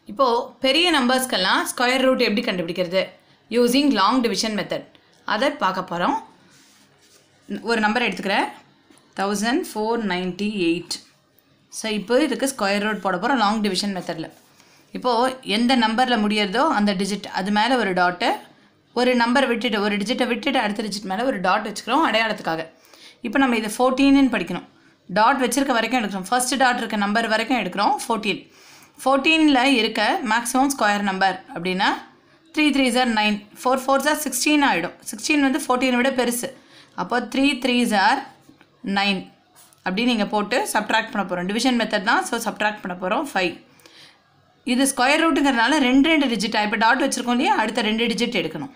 இப்போது பெரிய நம்பர்ஸ்க்கெல்லாம் square root எப்படி கண்டுபிடிக்கிறது யூஸிங் லாங் டிவிஷன் மெத்தட் அதை பார்க்க போகிறோம் ஒரு நம்பர் எடுத்துக்கிறேன் thousand four ninety eight so இப்போ இதுக்கு ஸ்கொயர் ரூட் போட போகிறோம் லாங் டிவிஷன் மெத்தடில் இப்போது எந்த நம்பரில் முடியறதோ அந்த டிஜிட் அது மேலே ஒரு டாட்டு ஒரு நம்பர் விட்டுட்டு ஒரு டிஜிட்டை விட்டுட்டு அடுத்த டிஜிட் மேலே ஒரு டாட் வச்சுக்கிறோம் அடையாளத்துக்காக இப்போ நம்ம இதை ஃபோர்டீன்னு படிக்கணும் டாட் வச்சிருக்க வரைக்கும் எடுக்கிறோம் ஃபர்ஸ்ட் டாட் இருக்க நம்பர் வரைக்கும் எடுக்கிறோம் ஃபோர்டீன் ஃபோர்டீனில் இருக்க மேக்ஸிமம் ஸ்கொயர் நம்பர் அப்படின்னா three three are nine four four are sixteen ஆகிடும் சிக்ஸ்டீன் வந்து ஃபோர்டீனை விட பெருசு அப்போ த்ரீ த்ரீ ஜார் நைன் அப்படி நீங்கள் போட்டு சப்ட்ராக்ட் பண்ண போகிறோம் டிவிஷன் மெத்தட் தான் ஸோ சப்ட்ராக்ட் பண்ண போகிறோம் ஃபைவ் இது ஸ்கொயர் ரூட்டுங்கிறதுனால ரெண்டு ரெண்டு டிஜிட்டாக இப்போ டாட் வச்சுருக்கோம் இல்லையா அடுத்த ரெண்டு டிஜிட் எடுக்கணும்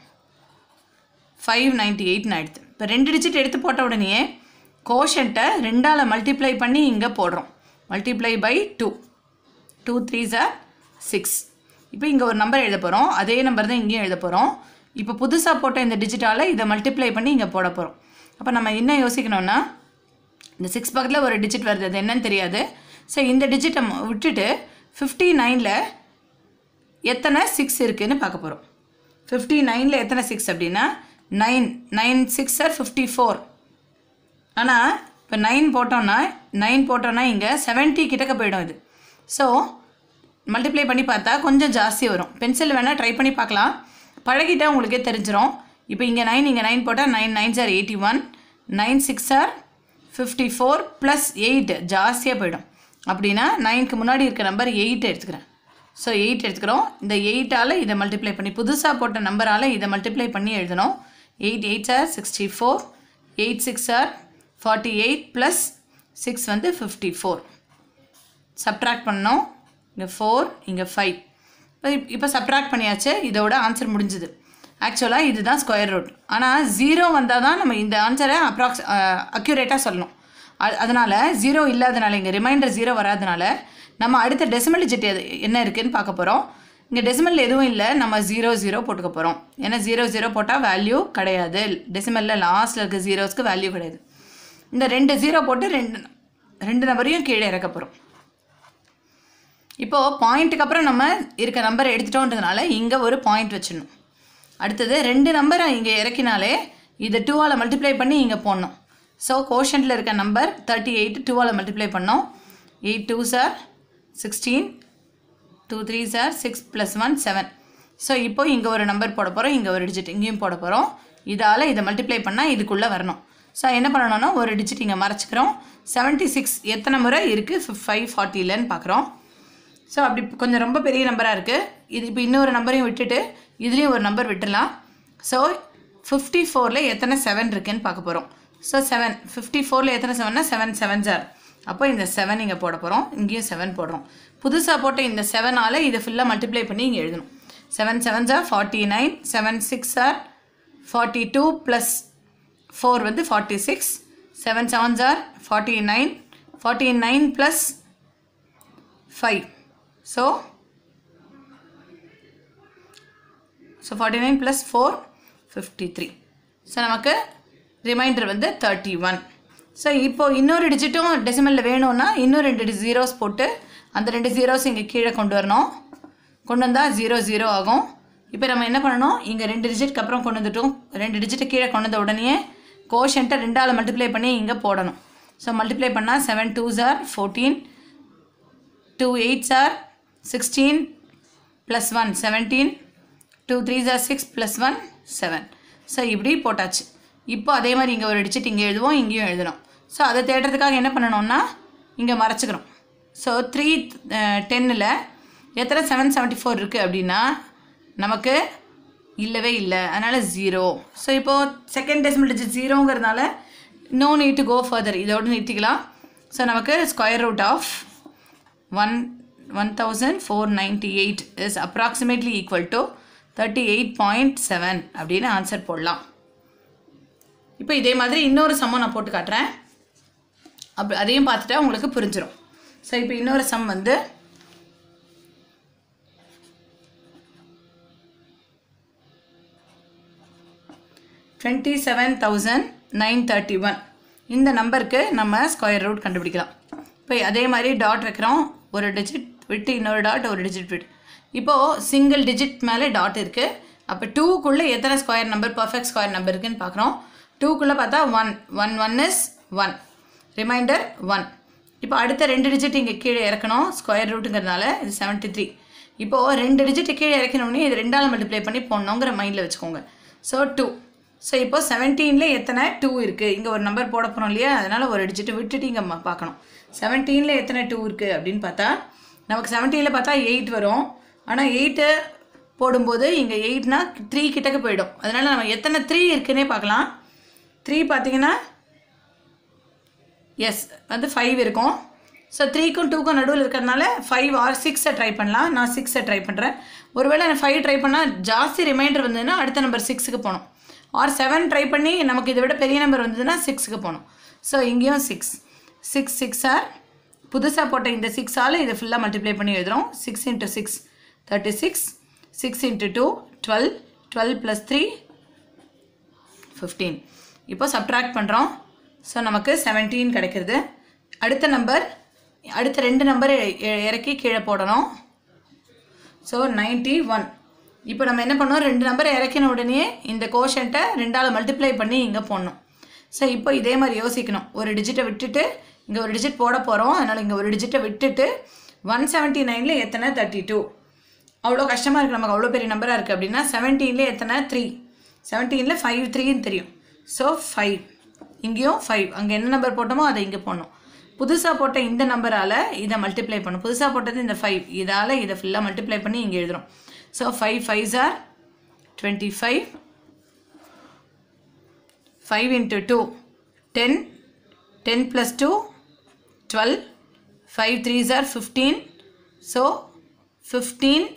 ஃபைவ் நைன்ட்டி எயிட்னு ஆயிடுது இப்போ ரெண்டு டிஜிட் எடுத்து போட்ட உடனே கோஷன்ட்டை ரெண்டால் மல்டிப்ளை பண்ணி இங்கே போடுறோம் multiply by two two three are six இப்போ இங்கே ஒரு நம்பர் எழுத போகிறோம் அதே நம்பர் தான் இங்கேயும் எழுத போகிறோம் இப்போ புதுசாக போட்ட இந்த டிஜிட்டால் இதை மல்டிப்ளை பண்ணி இங்கே போட போகிறோம் அப்போ நம்ம என்ன யோசிக்கணும்னா இந்த சிக்ஸ் பக்கத்தில் ஒரு டிஜிட் வருது அது என்னன்னு தெரியாது ஸோ இந்த டிஜிட்டை விட்டுட்டு ஃபிஃப்டி நைனில் எத்தனை சிக்ஸ் இருக்குதுன்னு பார்க்க போகிறோம் ஃபிஃப்டி நைனில் எத்தனை சிக்ஸ் அப்படின்னா nine nine six are fifty four ஆனால் இப்போ நைன் போட்டோன்னா நைன் போட்டோன்னா இங்கே செவன்ட்டி கிட்டக்க போயிடும் இது ஸோ மல்டிப்ளை பண்ணி பார்த்தா கொஞ்சம் ஜாஸ்தி வரும் பென்சில் வேணால் ட்ரை பண்ணி பார்க்கலாம் பழகிட்டால் உங்களுக்கே தெரிஞ்சிடும் இப்போ இங்கே நைன் இங்கே நைன் போட்டால் nine nine are eighty one nine six are fifty four plus eight ஜாஸ்தியாக போயிடும் அப்படின்னா நைனுக்கு முன்னாடி இருக்க நம்பர் எயிட் எடுத்துக்கிறேன் ஸோ எயிட் எடுத்துக்கிறோம் இந்த எயிட்டால் இதை மல்டிப்ளை பண்ணி புதுசாக போட்ட நம்பரால் இதை மல்டிப்ளை பண்ணி எழுதணும் eight eight are sixty four eight six are forty eight plus six வந்து ஃபிஃப்டி ஃபோர் சப்ட்ராக்ட் பண்ணோம் இங்கே ஃபோர் இங்கே ஃபைவ் இப்போ இப்போ சப்ட்ராக்ட் பண்ணியாச்சு இதோட ஆன்சர் முடிஞ்சுது ஆக்சுவலாக இதுதான் ஸ்கொயர் ரூட் ஆனால் ஜீரோ வந்தால் தான் நம்ம இந்த ஆன்சரை அப்ராக்ஸ் அக்யூரேட்டாக சொல்லணும் அ- அதனால் ஜீரோ இல்லாதனால இங்கே ரிமைண்டர் ஜீரோ வராதனால நம்ம அடுத்த டெசிமல் டிஜிட் எது என்ன இருக்குன்னு பார்க்க போகிறோம் இங்கே டெசிமல் எதுவும் இல்லை நம்ம ஜீரோ ஜீரோ போட்டுக்க போகிறோம் ஏன்னா ஜீரோ ஜீரோ போட்டால் வேல்யூ கிடையாது டெசிமலில் லாஸ்ட்டில் இருக்க ஜீரோஸ்க்கு வேல்யூ கிடையாது இந்த ரெண்டு ஜீரோ போட்டு ரெண்டு ரெண்டு நம்பரையும் கீழே இறக்க போகிறோம் இப்போது பாயிண்ட்டுக்கு அப்புறம் நம்ம இருக்க நம்பரை எடுத்துட்டோன்றதுனால இங்கே ஒரு பாயிண்ட் வச்சிடணும் அடுத்தது ரெண்டு நம்பரை இங்கே இறக்கினாலே இதை டூவால் மல்டிப்ளை பண்ணி இங்கே போடணும் ஸோ கோஷன்ட்டில் இருக்க நம்பர் தேர்ட்டி எயிட் டூவால் மல்டிப்ளை பண்ணோம் eight two are sixteen two three are six plus one seven so இப்போ இங்கே ஒரு நம்பர் போட போகிறோம் இங்கே ஒரு டிஜிட் இங்கேயும் போட போகிறோம் இதால் இதை மல்டிப்ளை பண்ணால் இதுக்குள்ளே வரணும் ஸோ என்ன பண்ணணும்னா ஒரு டிஜிட் இங்கே மறைச்சிக்கிறோம் செவன்ட்டி சிக்ஸ் எத்தனை முறை இருக்குது ஃபைவ் ஃபார்ட்டிலன்னு பார்க்குறோம் ஸோ அப்படி கொஞ்சம் ரொம்ப பெரிய நம்பராக இருக்குது இது இப்போ இன்னொரு நம்பரையும் விட்டுட்டு இதுலேயும் ஒரு நம்பர் விட்டுடலாம் ஸோ ஃபிஃப்டி ஃபோரில் எத்தனை செவன் இருக்குன்னு பார்க்க போகிறோம் ஸோ செவன் ஃபிஃப்டி ஃபோரில் எத்தனை செவன்னா செவன் செவன் சார் அப்போ இந்த செவன் இங்கே போட போகிறோம் இங்கேயும் செவன் போடுறோம் புதுசாக போட்ட இந்த செவனால் இதை ஃபுல்லாக மல்டிப்ளை பண்ணி இங்கே எழுதணும் seven seven are forty nine seven six are forty two plus four வந்து forty six seven seven are forty nine forty nine plus five so so forty nine plus four fifty three so நமக்கு reminder வந்து thirty one so இப்போது இன்னொரு டிஜிட்டும் டெசிமலில் வேணும்னா இன்னும் ரெண்டு zeros போட்டு அந்த ரெண்டு ஜீரோஸ் இங்கே கீழே கொண்டு வரணும் கொண்டு வந்தால் ஜீரோ ஜீரோ ஆகும் இப்போ நம்ம என்ன பண்ணணும் இங்கே ரெண்டு டிஜிட்க்கு அப்புறம் கொண்டு வந்துட்டோம் ரெண்டு டிஜிட்டை கீழே கொண்டு வந்த உடனே கோஷன்ட்டை ரெண்டால் மல்டிப்ளை பண்ணி இங்கே போடணும் ஸோ மல்டிப்ளை பண்ணால் seven two are fourteen two eights are sixteen plus one seventeen two three are six plus one seven so இப்படி போட்டாச்சு இப்போ அதே மாதிரி இங்கே ஒரு டிஜிட் இங்கே எழுதுவோம் இங்கேயும் எழுதணும் ஸோ அதை தேடுறதுக்காக என்ன பண்ணணும்னா இங்கே மறைச்சிக்கிறோம் ஸோ த்ரீ டென்னில் எத்தனை செவன் செவன்ட்டி ஃபோர் இருக்குது அப்படின்னா நமக்கு இல்லவே இல்லை அதனால் ஜீரோ ஸோ இப்போது செகண்ட் டெசிமல் டிஜிட் ஜீரோங்கிறதுனால no need to go further இதோடு நிறுத்திக்கலாம் ஸோ நமக்கு square root of one one thousand four ninety eight is approximately equal to thirty eight point seven அப்படின்னு ஆன்சர் போடலாம் இப்போ இதே மாதிரி இன்னொரு சம்மம் நான் போட்டு காட்டுறேன் அப் அதையும் பார்த்துட்டா உங்களுக்கு புரிஞ்சிடும் ஸோ இப்போ இன்னொரு சம் வந்து twenty seven thousand nine thirty one இந்த நம்பருக்கு நம்ம ஸ்கொயர் ரூட் கண்டுபிடிக்கலாம் இப்போ அதே மாதிரி டாட் வைக்கிறோம் ஒரு டிஜிட் விட்டு இன்னொரு டாட் ஒரு டிஜிட் விட்டு இப்போது சிங்கிள் டிஜிட் மேலே டாட் இருக்குது அப்போ டூக்குள்ளே எத்தனை square number perfect square number இருக்குன்னு பார்க்குறோம் டூக்குள்ளே பார்த்தா one one one is one remainder one இப்போ அடுத்த ரெண்டு டிஜிட் இங்கே கீழே இறக்கணும் ஸ்கொயர் ரூட்டுங்கிறதுனால இது செவன்ட்டி த்ரீ இப்போது ரெண்டு டிஜிட் கீழே இறக்கணுன்னே இது ரெண்டால் மல்டிப்ளை பண்ணி போடணுங்கிற மைண்டில் வச்சுக்கோங்க ஸோ டூ ஸோ இப்போ செவன்டீனில் எத்தனை டூ இருக்குது இங்கே ஒரு நம்பர் போட போகிறோம் இல்லையா அதனால் ஒரு டிஜிட்டை விட்டுட்டு இங்கே ம- பார்க்கணும் செவன்டீனில் எத்தனை டூ இருக்குது அப்படின்னு பார்த்தா நமக்கு செவன்டீனில் பார்த்தா எயிட் வரும் ஆனால் எயிட்டு போடும்போது இங்கே எயிட்னா த்ரீ கிட்டக்க போயிடும் அதனால் நம்ம எத்தனை த்ரீ இருக்குன்னே பார்க்கலாம் த்ரீ பார்த்தீங்கன்னா எஸ் வந்து ஃபைவ் இருக்கும் ஸோ த்ரீக்கும் டூக்கும் நடுவில் இருக்கிறதுனால ஃபைவ் ஆர் சிக்ஸை ட்ரை பண்ணலாம் நான் சிக்ஸை ட்ரை பண்ணுறேன் ஒருவேளை நான் ஃபைவ் ட்ரை பண்ணால் ஜாஸ்தி ரிமைண்டர் வந்ததுன்னா அடுத்த நம்பர் சிக்ஸுக்கு போகணும் ஆர் செவன் ட்ரை பண்ணி நமக்கு இதை விட பெரிய நம்பர் வந்ததுன்னா சிக்ஸுக்கு போகணும் ஸோ இங்கேயும் சிக்ஸ் சிக்ஸ் சிக்ஸ் ஆர் புதுசாக போட்ட இந்த சிக்ஸால் இதை ஃபுல்லாக மல்டிப்ளை பண்ணி எழுதுகிறோம் six into six thirty six six into two twelve twelve plus three fifteen இப்போ சப்ட்ராக்ட் பண்ணுறோம் ஸோ நமக்கு செவன்டீன் கிடைக்கிறது அடுத்த நம்பர் அடுத்த ரெண்டு நம்பர் இறக்கி கீழே போடணும் ஸோ நைன்ட்டி ஒன் இப்போ நம்ம என்ன பண்ணோம் ரெண்டு நம்பரை இறக்கின உடனே இந்த கோஷன்ட்டை ரெண்டால் மல்டிப்ளை பண்ணி இங்கே போடணும் ஸோ இப்போ இதே மாதிரி யோசிக்கணும் ஒரு டிஜிட்டை விட்டுட்டு இங்கே ஒரு டிஜிட் போட போகிறோம் அதனால் இங்கே ஒரு டிஜிட்டை விட்டுட்டு ஒன் செவன்ட்டி நைனில் எத்தனை தேர்ட்டி டூ அவ்வளோ கஷ்டமாக இருக்குது நமக்கு அவ்வளோ பெரிய நம்பராக இருக்குது அப்படின்னா செவன்டீனில் எத்தனை த்ரீ செவன்டீனில் ஃபைவ் த்ரீன்னு தெரியும் ஸோ ஃபைவ் இங்கேயும் ஃபைவ் அங்கே என்ன நம்பர் போட்டோமோ அதை இங்கே போடணும் புதுசாக போட்ட இந்த நம்பரால் இதை மல்டிப்ளை பண்ணும் புதுசாக போட்டது இந்த ஃபைவ் இதால் இதை ஃபுல்லாக மல்டிப்ளை பண்ணி இங்கே எழுதுறோம் so five five are twenty five five into two ten ten plus two twelve five threes are fifteen so fifteen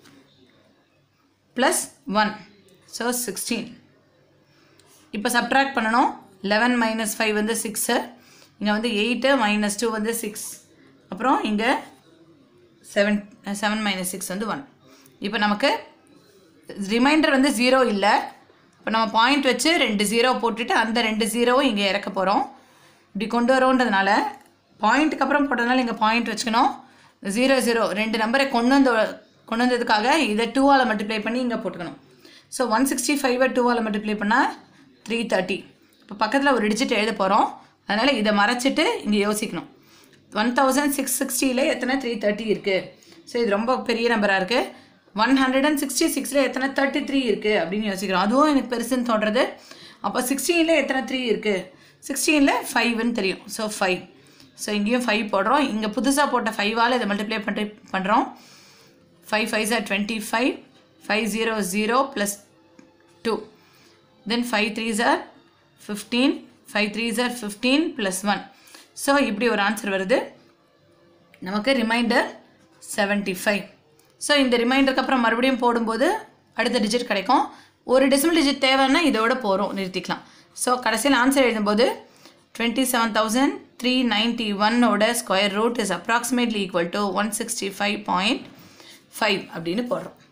plus one so sixteen இப்போ சப்ட்ராக்ட் பண்ணணும் லெவன் மைனஸ் ஃபைவ் வந்து சிக்ஸு இங்கே வந்து எயிட்டு மைனஸ் டூ வந்து six அப்புறம் இங்கே seven seven minus six வந்து one இப்போ நமக்கு ரிமைண்டர் வந்து ஜீரோ இல்லை இப்போ நம்ம பாயிண்ட் வச்சு ரெண்டு ஜீரோ போட்டுட்டு அந்த ரெண்டு ஜீரோவும் இங்கே இறக்க போகிறோம் இப்படி கொண்டு வரோன்றதுனால பாயிண்ட்டுக்கு அப்புறம் போட்டதுனால இங்கே பாயிண்ட் வச்சுக்கணும் ஜீரோ ஜீரோ ரெண்டு நம்பரை கொண்டு வந்து கொண்டு வந்ததுக்காக இதை டூவால் மல்டிப்ளை பண்ணி இங்கே போட்டுக்கணும் ஸோ ஒன் சிக்ஸ்டி ஃபைவை டூவால் மல்டிப்ளை பண்ணால் த்ரீ தேர்ட்டி இப்போ பக்கத்தில் ஒரு டிஜிட் எழுத போகிறோம் அதனால் இதை மறைச்சிட்டு இங்கே யோசிக்கணும் ஒன் தௌசண்ட் சிக்ஸ் சிக்ஸ்டியில் எத்தனை த்ரீ தேர்ட்டி இருக்குது ஸோ இது ரொம்ப பெரிய நம்பராக இருக்குது ஒன் ஹண்ட்ரட் அண்ட் சிக்ஸ்டி சிக்ஸில் எத்தனை தேர்ட்டி த்ரீ இருக்குது அப்படின்னு யோசிக்கிறோம் அதுவும் எனக்கு பெருசுன்னு தோன்றது அப்போ சிக்ஸ்டீனில் எத்தனை த்ரீ இருக்குது சிக்ஸ்டீனில் ஃபைவ்னு தெரியும் ஸோ ஃபைவ் ஸோ இங்கேயும் ஃபைவ் போடுறோம் இங்கே புதுசாக போட்ட ஃபைவால் இதை மல்டிப்ளை பண்ணி பண்ணுறோம் five five sir twenty five five zero zero plus two then five three sir fifteen five three sir fifteen plus one so இப்படி ஒரு ஆன்சர் வருது நமக்கு ரிமைண்டர் செவன்ட்டி ஃபைவ் ஸோ இந்த ரிமைண்டருக்கு அப்புறம் மறுபடியும் போடும்போது அடுத்த டிஜிட் கிடைக்கும் ஒரு டெசிமல் டிஜிட் தேவைன்னா இதோட போகிறோம் நிறுத்திக்கலாம் ஸோ கடைசியில் ஆன்சர் எழுதும்போது twenty seven thousand three ninety ஒன்னோட square root is approximately equal to one sixty five point five அப்படின்னு போடுறோம்